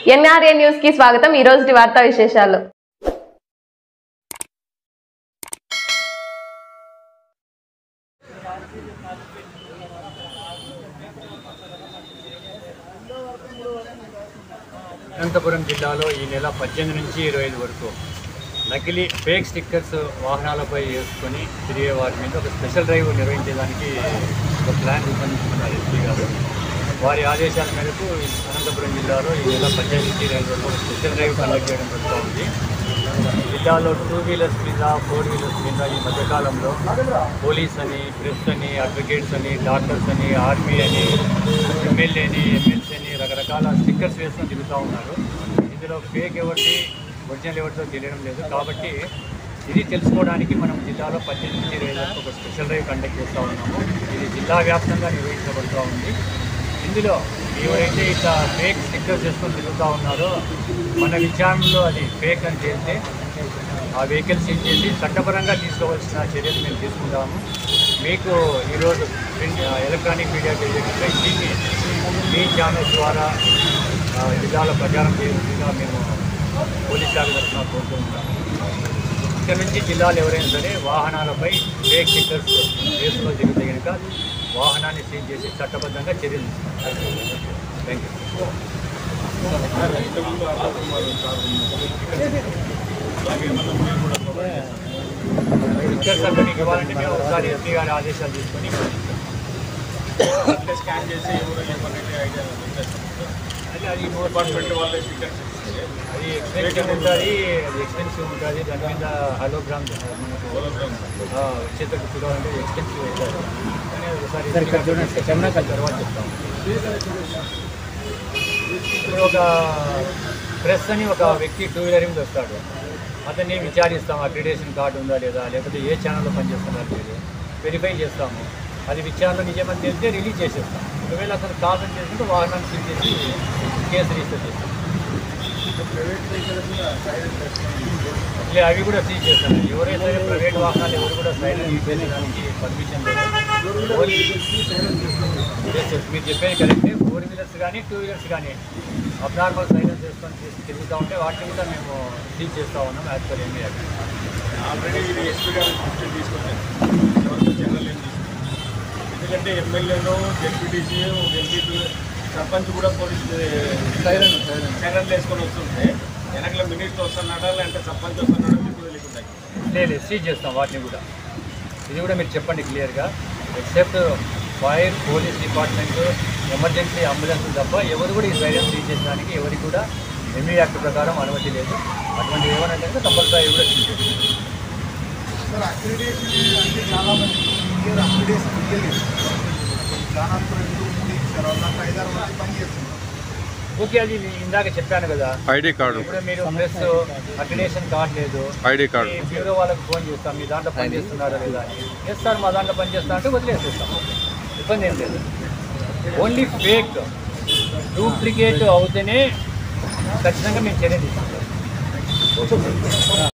NRA news కి స్వాగతం ఈ రోజు వార్తా విశేషాలు అనంతపురం జిల్లాలో ఈ నెల పద్దెనిమిది నుంచి ఇరవై ఐదు వరకు నకిలీ ఫేక్ స్టిక్కర్స్ వాహనాలపై వేసుకొని తిరిగే వారి మీద ఒక స్పెషల్ డ్రైవ్ నిర్వహించడానికి ఒక ప్లాన్ రూపొందించుకున్నారు ఎస్పీ గారు వారి ఆదేశాల మేరకు అనంతపురం జిల్లాలో ఈ నెల పద్దెనిమిది నుంచి ఇరవై ఐదు వరకు ఒక స్పెషల్ డ్రైవ్ కండక్ట్ చేయడం జరుగుతూ ఉంది జిల్లాలో టూ వీలర్స్ మీద ఫోర్ వీలర్స్ మీద ఈ మధ్యకాలంలో పోలీస్ అని ప్రెస్ అని అడ్వకేట్స్ అని డాక్టర్స్ అని ఆర్మీ అని ఎమ్మెల్యే అని ఎమ్మెల్సీ అని రకరకాల స్టిక్కర్స్ వేసుకొని తిరుగుతూ ఉన్నారు ఇందులో ఫేక్ ఎవరిది ఒరిజినల్ ఎవరితో తెలియడం లేదు కాబట్టి ఇది తెలుసుకోవడానికి మనం జిల్లాలో పద్దెనిమిది నుంచి ఇరవై వరకు ఒక స్పెషల్ డ్రైవ్ కండక్ట్ చేస్తూ ఉన్నాము ఇది జిల్లా వ్యాప్తంగా నిర్వహించబడుతూ ఉంది ఇందులో ఎవరైతే ఇట్లా ఫేక్ స్టిక్కర్స్ చేసుకొని తిరుగుతూ ఉన్నారో మన విచారణలో అది ఫేక్ అని తేలితే ఆ వెహికల్ సీజ్ చేసి చట్టపరంగా తీసుకోవాల్సిన చర్యలు మేము తీసుకుంటాము మీకు ఈరోజు ప్రింట్ ఎలక్ట్రానిక్ మీడియా తెలియకుండా దీన్ని మీ ఛానల్ ద్వారా ఆ, జిల్లాలో ప్రచారం చేయాల్సిందిగా మేము పోలీస్ శాఖ తరఫున కోరుకుంటున్నాము ఇక్కడ నుంచి జిల్లాలు ఎవరైనా సరే వాహనాలపై ఫేక్ స్టిక్కర్స్ వేసుకొని తిరిగితే కనుక వాహనాన్ని సీజ్ చేసి చట్టబద్ధంగా చర్యలు తీసుకుంటాం థ్యాంక్ యూ స్టిక్కర్స్ అక్కడ మీకు ఇవ్వాలంటే మేము ఒకసారి ఎస్పీ గారి ఆదేశాలు తీసుకొని అంటే స్కాన్ చేసి ఎవరు ఏమనేది ఐడియా అది అది more డిపార్ట్మెంట్ వాళ్ళే స్టిక్కర్స్ ఇస్తే అది ఎక్స్పెన్సివ్ ఉంటుంది అది ఎక్స్పెన్సివ్ ఉంటుంది దాని మీద హలోగ్రామ్ మనకు ఆ, చేతులకు చూడాలంటే ఎక్స్పెన్సివ్ అవుతుంది కానీ అది ఒకసారి చెన్నై తర్వాత చెప్తాం ఇప్పుడు ఒక ప్రెస్ అని ఒక వ్యక్తి టూ వీలర్ మీద వస్తాడు అతన్ని విచారిస్తాం అక్రిడేషన్ కార్డు ఉందా లేదా లేకపోతే ఏ ఛానల్లో పనిచేస్తున్నారు లేదు వెరిఫై చేస్తాము అది విచారణ నిజమని తెలిస్తే రిలీజ్ చేసేస్తాం ఒకవేళ అతను కాదని చేసుకుంటే వాహనాన్ని సీజ్ చేసి కేసు రిజిస్టర్ చేస్తాం ప్రైవేట్ వెహికల్ మీద సైలెంట్ ఇట్లా అవి కూడా సీజ్ చేస్తాను ఎవరైతే ప్రైవేట్ వాహనాలు ఎవరు కూడా సైలెంట్ చేయడానికి పర్మిషన్ లేదు ఓన్లీ Yes, yes, మీరు చెప్పేది కరెక్టే ఫోర్ వీలర్స్ కానీ టూ వీలర్స్ కానీ అబ్నార్మల్ సైలెన్స్ చేసుకొని తీసి తిరుగుతూ ఉంటే వాటిని కూడా మేము సీజ్ చేస్తూ ఉన్నాం యాజ్ పర్ ఎంఏ ఆల్రెడీ ఇది ఎస్పీ గారి దృష్టికి తీసుకొచ్చాను ఎవరితో జనరల్ ఏం తీసుకున్నాను ఎందుకంటే ఎమ్మెల్యేలు డెప్యూటీసీ ఎంపీ సర్పంచ్ కూడా పోలీస్ సైరన్ సైరన్ వేసుకొని వస్తుంటే వెనకల మినిస్టర్ వస్తున్నాడా లేదంటే సర్పంచ్ వస్తున్నాడా మీకు తెలియకుండా లేదు సీజ్ చేస్తాం వాటిని కూడా ఇది కూడా మీరు చెప్పండి క్లియర్గా except fire police department emergency ambulance తప్ప ఎవరు కూడా ఈ సైలెన్స్ సీజ్ చేయడానికి ఎవరికి కూడా ఎంఈ యాక్ట్ ప్రకారం అనుమతి లేదు అటువంటి ఏమైనా కనుక కంపల్సరీ కూడా సీజ్ చేస్తాం సార్ అక్రిడేషన్ అంటే చాలా మంది ఇయర్ అక్రిడేషన్ ఇవ్వలేదు దాదాపు రెండు మూడు ఇచ్చారు వాళ్ళంతా ఐదారు మంది పని చేస్తున్నారు ఓకే అది నేను ఇందాక చెప్పాను కదా ఐడి కార్డు ఇప్పుడు మీరు ప్లస్ అక్రిడేషన్ కార్డ్ లేదు ఐడి కార్డు మీ బ్యూరో వాళ్ళకి ఫోన్ చేస్తాం మీ దాంట్లో పని చేస్తున్నారా లేదా అని ఎస్ సార్ మా దాంట్లో పని చేస్తా అంటే వదిలేసేస్తాం ఇబ్బంది ఏం లేదు ఓన్లీ ఫేక్ డూప్లికేట్ అవుతేనే ఖచ్చితంగా మేము చర్య తీసుకుంటాం